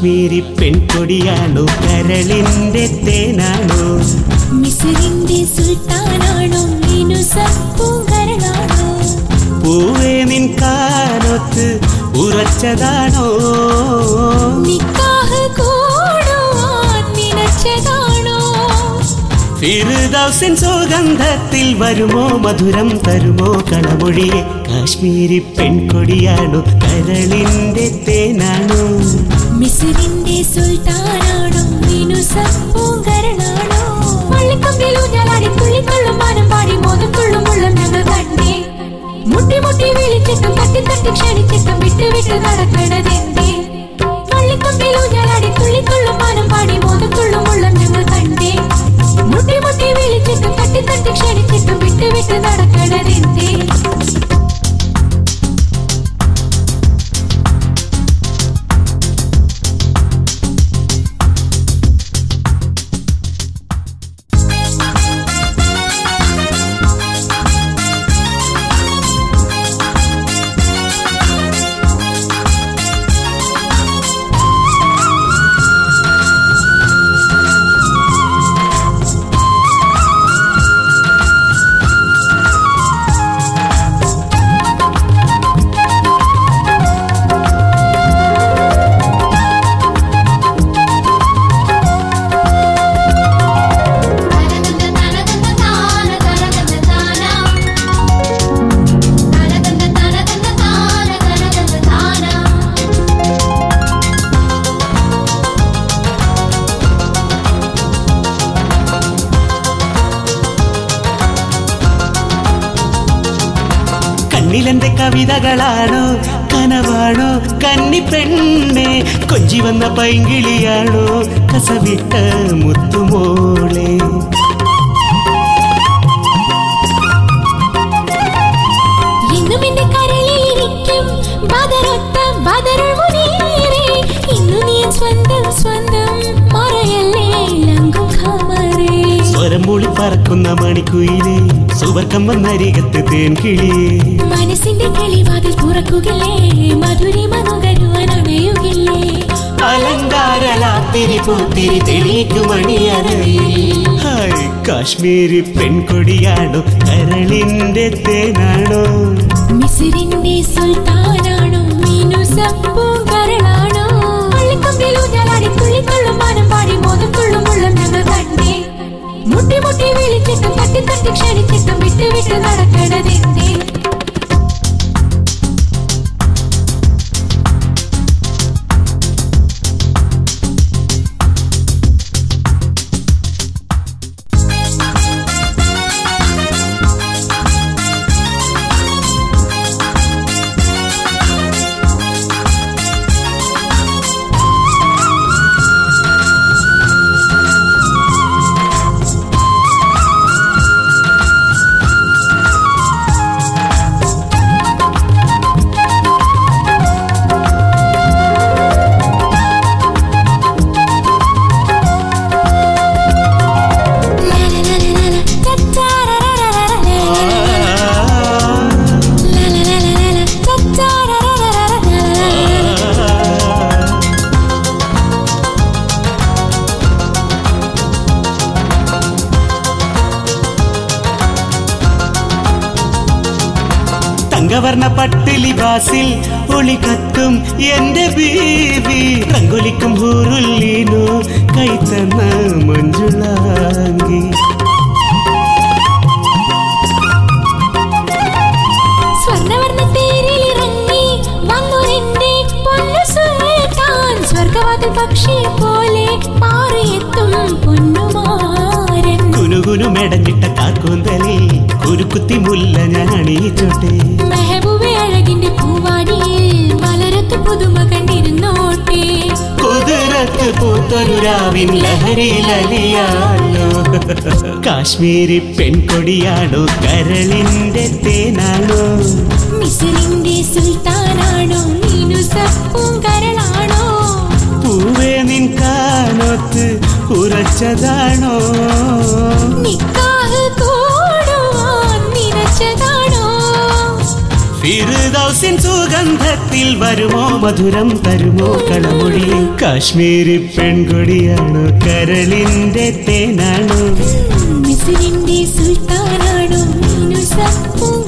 കാശ്മീരി പെൺകൊടിയാണോ കരളിന്റെ തേനാണോ മിസ്രിന്റെ സുൽത്താനാണോ പൂങ്കരനാണോ പൂവേ നിൻ കാലത്ത് ഉറച്ചതാണോ നിക്കാഹ് കൂടുവാൻ നിനച്ചതാണോ ഫിറുദൗസിൻ സുഗന്ധത്തിൽ വരുമോ മധുരം തരുമോ കളമൊഴിയെ കാശ്മീരി പെൺകൊടിയാണോ കരളിന്റെ തേനാണോ മിസ്രിന്റെ സുൽത്താനാണോ പൂങ്കരനാണോ പള്ളിക്കമ്പിലൂഞ്ഞാലാടി തുള്ളിക്കൊള്ളും മാനം പാടി മോദത്തുള്ളും ഉള്ളം ഞങ്ങൾ കണ്ടേ മുട്ടി മുട്ടി വിളിച്ചിട്ടും തട്ടി തട്ടി ക്ഷണിച്ചിട്ടും വിട്ട് വിട്ട് നടക്കണതെന്തേ പള്ളിക്കമ്പിലൂഞ്ഞാലാടി തുള്ളിക്കൊള്ളും മാനം പാടി മോദത്തുള്ളും ഉള്ളം ഞങ്ങൾ കണ്ടേ മുട്ടി മുട്ടി വിളിച്ചിട്ടും തട്ടി തട്ടി ക്ഷണിച്ചിട്ടും വിട്ട് വിട്ട് നടക്കണതെന്തേ കണ്ണിലെന്റെ കവിതകളാണോ കനവാണോ കന്നി പെണ്ണെ കൊഞ്ചി വന്ന പൈങ്കിളിയാണോ കസവിട്ട മുത്തുമോളെ എന്നും എന്റെ കരളിലിരിക്കും ബദറൊത്ത ബദറുൾ മുനീറേ. ഇന്നു നീ എൻ സ്വന്തം സ്വന്തം മറയല്ലേ ലങ്കും ഖമറേ. സ്വരം മൂളി പറക്കുന്ന മണിക്കുയിലെ സുവർക്കം വന്നരികത്ത് തേൻ കിളിയേ മനസ്സിന്റെ കിളിവാതിൽ തുറക്കുകില്ലേ മധുരിമ നുകരുവാൻ അണയുകില്ലേ അലങ്കാരലാത്തിരി പൂത്തിരി തെളിയിക്കുമണിയറയിൽ ഹായ് കാശ്മീരി പെൺകൊടിയാണോ കരളിന്റെ തേനാണോ മിസിറിന്റെ സുൽത്താനാണോ മീനുസപ്പൂങ്കരളാണോ പള്ളിക്കമ്പിലൂഞ്ഞാലാടി തുള്ളിക്കൊള്ളും മാനം പാടി മോദത്തുള്ളും ഉള്ളം ഞങ്ങൾ കണ്ടേ മുട്ടി മുട്ടി വിളിച്ചിട്ടും തട്ടി തട്ടി ക്ഷണിച്ചിട്ടും വിട്ട് വിട്ട് നടക്കണതെന്തേ തങ്കവർണ്ണ പട്ടിലിബാസിൽ ഒളി കത്തും എന്റെ ബീവി റങ്കുലിക്കും ഹൂറുല്ലീനു കൈത്തന്ന മഞ്ജുളാങ്കി സ്വർണ്ണവർണ്ണ തേരിലിറങ്ങി വന്നൊരെന്റെ പൊന്നു സുൽത്താൻ സ്വർഗവാതിൽ പക്ഷി പോലെ മാറിയെത്തും പൊന്നുമാരൻ കുനുകുനു മെടഞ്ഞിട്ട കാക്കൂന്തലിൽ കുരുക്കുത്തി മുല്ല ഞാൻ അണിയിച്ചോട്ടെ മെഹബൂബെ അഴകിന്റെ പൂവാടിയിൽ മലരത്ത് പുതുമ കണ്ടിരുന്നോട്ടെ കുതിരത്ത് പൂത്തൊരു രാവിൻ ലഹരിയിലലിയാലോ കാശ്മീരി പെൺകൊടിയാണോ കരളിന്റെ തേനാണോ മിസിറിന്റെ സുൽത്താനാണോ നീനു സപ്പൂങ്കരളാണോ പൂവേ നിൻ കാനൊത്ത് ഉറച്ചതാണോ നിക്കാഹ് കൂടുവാൻ നിനച്ചതാണോ ഫിറുദൗസ് റോസിൻ സുഗന്ധത്തിൽ വരുമോ മധുരം തരുമോ കളമൊഴിയെ കാശ്മീരി പെൺകൊടിയാണോ കരളിന്റെ തേനാണോ മിസിരിന്റെ സുൽത്താനാണോ മീനു സപ്പു